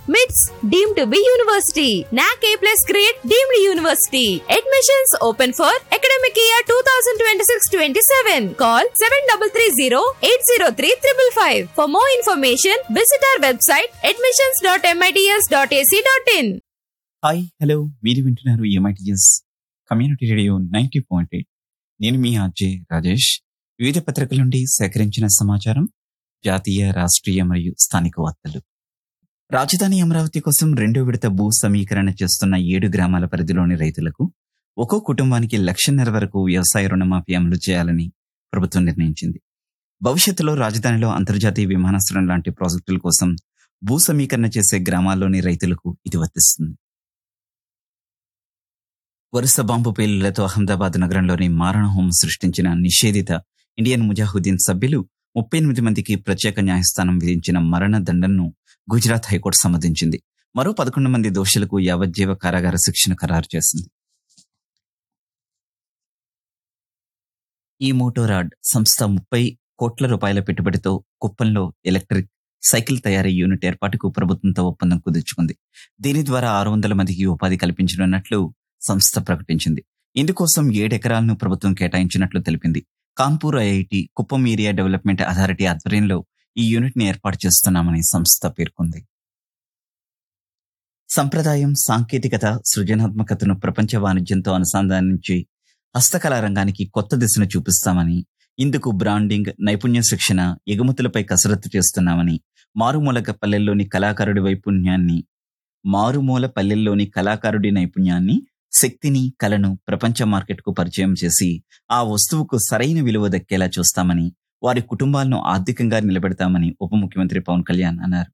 MITS deemed to be university. NAC A plus grade deemed university. Admissions open for academic year 2026-27. Call 7330-803-555. For more information, visit our website admissions.mits.ac.in. Hi hello మీరు వింటున్నారు MITS community radio ninety point eight నేను మీ RJ Rajesh వివిధ పత్రికల నుండి సేకరించిన సమాచారం జాతీయ రాష్ట్రీయ మరియు స్థానిక వార్తలు రాజధాని అమరావతి కోసం రెండో విడత భూ సమీకరణ చేస్తున్న ఏడు గ్రామాల పరిధిలోని రైతులకు ఒక్కో కుటుంబానికి లక్షన్నర వరకు వ్యవసాయ రుణమాఫీ అమలు చేయాలని ప్రభుత్వం నిర్ణయించింది భవిష్యత్తులో రాజధానిలో అంతర్జాతీయ విమానాశ్రయం లాంటి ప్రాజెక్టుల కోసం భూ సమీకరణ చేసే గ్రామాల్లోని రైతులకు ఇది వర్తిస్తుంది వరుస బాంబు పేలులతో అహ్మదాబాద్ నగరంలోని మారణహోమం సృష్టించిన నిషేధిత ఇండియన్ ముజాహుద్దీన్ సభ్యులు ముప్పై ఎనిమిది మందికి ప్రత్యేక న్యాయస్థానం విధించిన మరణ దండను గుజరాత్ హైకోర్టు సమ్మతించింది మరో పదకొండు మంది దోషులకు యావజ్జీవ కారాగార శిక్షను ఖరారు చేసింది ఈ మోటోరాడ్ సంస్థ ముప్పై కోట్ల రూపాయల పెట్టుబడితో కుప్పంలో ఎలక్ట్రిక్ సైకిల్ తయారీ యూనిట్ ఏర్పాటుకు ప్రభుత్వంతో ఒప్పందం కుదుర్చుకుంది దీని ద్వారా ఆరు వందల మందికి ఉపాధి కల్పించనున్నట్లు సంస్థ ప్రకటించింది ఇందుకోసం ఏడెకరాలను ప్రభుత్వం కేటాయించినట్లు తెలిపింది Kanpur IIT Kuppam area development authority ఆధ్వర్యంలో ఈ యూనిట్ ని ఏర్పాటు చేస్తున్నామని సంస్థ పేర్కొంది సంప్రదాయం సాంకేతికత సృజనాత్మకతను ప్రపంచ వాణిజ్యంతో అనుసంధానించి హస్తకళా రంగానికి కొత్త దిశను చూపిస్తామని ఇందుకు బ్రాండింగ్ నైపుణ్య శిక్షణ ఎగుమతులపై కసరత్తు చేస్తున్నామని మారుమూల పల్లెల్లోని కళాకారుడి వైపుణ్యాన్ని మారుమూల పల్లెల్లోని కళాకారుడి నైపుణ్యాన్ని శక్తిని కళను ప్రపంచ మార్కెట్కు పరిచయం చేసి ఆ వస్తువుకు సరైన విలువ దక్కేలా చూస్తామని వారి కుటుంబాలను ఆర్థికంగా నిలబెడతామని ఉప ముఖ్యమంత్రి పవన్ కళ్యాణ్ అన్నారు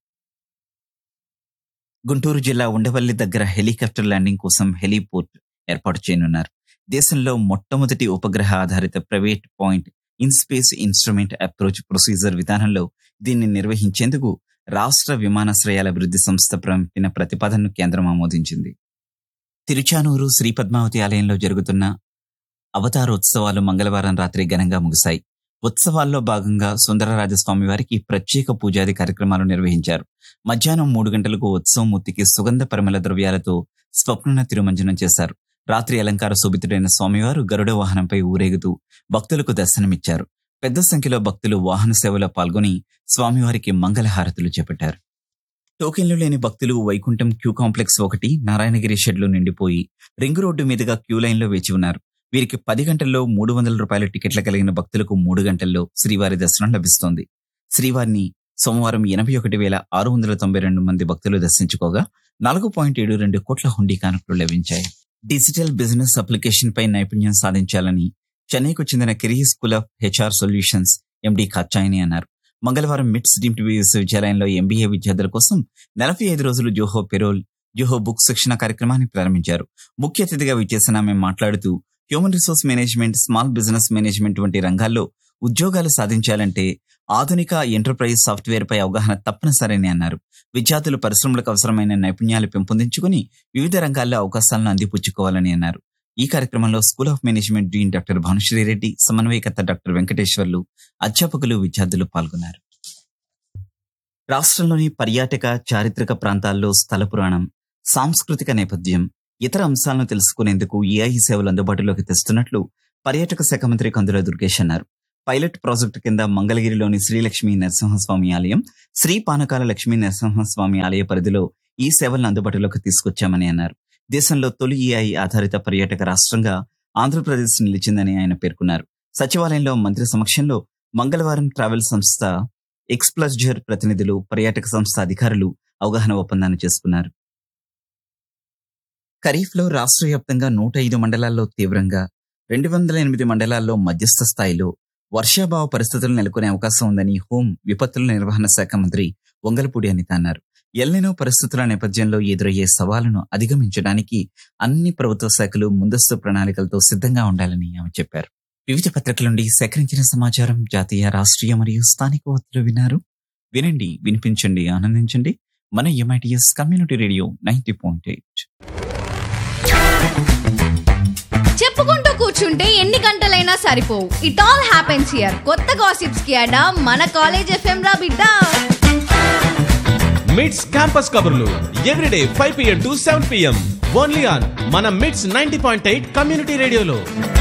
గుంటూరు జిల్లా ఉండవల్లి దగ్గర హెలికాప్టర్ ల్యాండింగ్ కోసం హెలీపోర్ట్ ఏర్పాటు చేయనున్నారు దేశంలో మొట్టమొదటి ఉపగ్రహ ఆధారిత private point in space instrument approach procedure విధానంలో దీన్ని నిర్వహించేందుకు రాష్ట్ర విమానాశ్రయాల అభివృద్ధి సంస్థ పంపిన ప్రతిపాదనను కేంద్రం ఆమోదించింది తిరుచానూరు శ్రీ పద్మావతి ఆలయంలో జరుగుతున్న అవతారోత్సవాలు మంగళవారం రాత్రి ఘనంగా ముగిశాయి ఉత్సవాల్లో భాగంగా సుందరరాజస్వామి వారికి ప్రత్యేక పూజాది కార్యక్రమాలు నిర్వహించారు మధ్యాహ్నం మూడు గంటలకు ఉత్సవమూర్తికి సుగంధ పరిమళ ద్రవ్యాలతో స్వప్న తిరుమంజనం చేశారు రాత్రి అలంకార శోభితుడైన స్వామివారు గరుడ వాహనంపై ఊరేగుతూ భక్తులకు దర్శనమిచ్చారు పెద్ద సంఖ్యలో భక్తులు వాహన సేవలో పాల్గొని స్వామివారికి మంగళహారతులు చేపట్టారు టోకెన్లు లేని భక్తులు వైకుంఠం క్యూ కాంప్లెక్స్ ఒకటి నారాయణగిరి షెడ్లు నిండిపోయి రింగ్ రోడ్డు మీదుగా క్యూ లైన్లో వేచి ఉన్నారు వీరికి పది గంటల్లో మూడు వందల రూపాయల టికెట్ల కలిగిన భక్తులకు మూడు గంటల్లో శ్రీవారి దర్శనం లభిస్తోంది శ్రీవారిని సోమవారం ఎనభై ఒకటి వేల ఆరు వందల తొంభై రెండు మంది భక్తులు దర్శించుకోగా నాలుగు పాయింట్ ఏడు రెండు కోట్ల హుండీ కానుకలు లభించాయి డిజిటల్ బిజినెస్ అప్లికేషన్ పై నైపుణ్యం సాధించాలని చెన్నైకు చెందిన career school of HR solutions MD ఖచ్చాయిని అన్నారు మంగళవారం మిట్స్ డీమ్డ్ విశ్వవిద్యాలయంలో ఎంబీఏ విద్యార్థుల కోసం నలభై ఐదు రోజులు జోహో పెరోల్ జోహో బుక్ శిక్షణ కార్యక్రమాన్ని ప్రారంభించారు ముఖ్య అతిథిగా విచ్చేసిన ఆమె మాట్లాడుతూ human resource management small business management వంటి రంగాల్లో ఉద్యోగాలు సాధించాలంటే ఆధునిక ఎంటర్ప్రైజ్ సాఫ్ట్వేర్ పై అవగాహన తప్పనిసరని అన్నారు విద్యార్థులు పరిశ్రమలకు అవసరమైన నైపుణ్యాలు పెంపొందించుకుని వివిధ రంగాల్లో అవకాశాలను అందిపుచ్చుకోవాలని అన్నారు ఈ కార్యక్రమంలో school of management dean doctor Bhanushree Reddy సమన్వయకర్త డాక్టర్ వెంకటేశ్వర్లు అధ్యాపకులు విద్యార్థులు పాల్గొన్నారు రాష్ట్రంలోని పర్యాటక చారిత్రక ప్రాంతాల్లో స్థల పురాణం సాంస్కృతిక నేపథ్యం ఇతర అంశాలను తెలుసుకునేందుకు ఏఐ సేవలు అందుబాటులోకి తెస్తున్నట్లు పర్యాటక శాఖ మంత్రి కందుల దుర్గేష్ అన్నారు పైలట్ ప్రాజెక్టు కింద మంగళగిరిలోని శ్రీలక్ష్మీ నరసింహస్వామి ఆలయం శ్రీ పానకాల లక్ష్మీ నరసింహస్వామి ఆలయ పరిధిలో ఈ సేవలను అందుబాటులోకి తీసుకొచ్చామని అన్నారు దేశంలో తొలి ఏఐ ఆధారిత పర్యాటక రాష్ట్రంగా ఆంధ్రప్రదేశ్ నిలిచిందని ఆయన పేర్కొన్నారు సచివాలయంలో మంత్రి సమక్షంలో మంగళవారం ట్రావెల్ సంస్థ ఎక్స్ప్లస్జర్ ప్రతినిధులు పర్యాటక సంస్థ అధికారులు అవగాహన ఒప్పందాన్ని చేసుకున్నారు ఖరీఫ్లో రాష్ట్ర వ్యాప్తంగా నూట ఐదు మండలాల్లో తీవ్రంగా రెండు వందల ఎనిమిది మండలాల్లో మధ్యస్థ స్థాయిలో వర్షాభావ పరిస్థితులు నెలకొనే అవకాశం ఉందని హోం విపత్తుల నిర్వహణ శాఖ మంత్రి వంగలపూడి అనిత అన్నారు ఎల్లెనో పరిస్థితుల నేపథ్యంలో ఎదురయ్యే సవాలును అధిగమించడానికి అన్ని ప్రభుత్వ శాఖలు ముందస్తు ప్రణాళికలతో సిద్ధంగా ఉండాలని ఆమె చెప్పారు వివిధ పత్రికల నుండి సేకరించిన సమాచారం జాతీయ రాష్ట్రీయ మరియు స్థానిక వార్తలు విన్నారు వినండి వినిపించండి ఆనందించండి మన MITS community radio ninety point eight చెప్పుకుంటూ కూర్చుంటే ఎన్ని గంటలైనా సరిపోవు ఇట్ ఆల్ హ్యాపెన్స్ హియర్ కొత్త గాసిప్స్ కి అడా మన కాలేజ్ ఎఫ్ఎం రా బిడ్డ మిట్స్ క్యాంపస్ కబుర్లు everyday five PM to seven PM only on మన MITS ninety point eight community రేడియోలో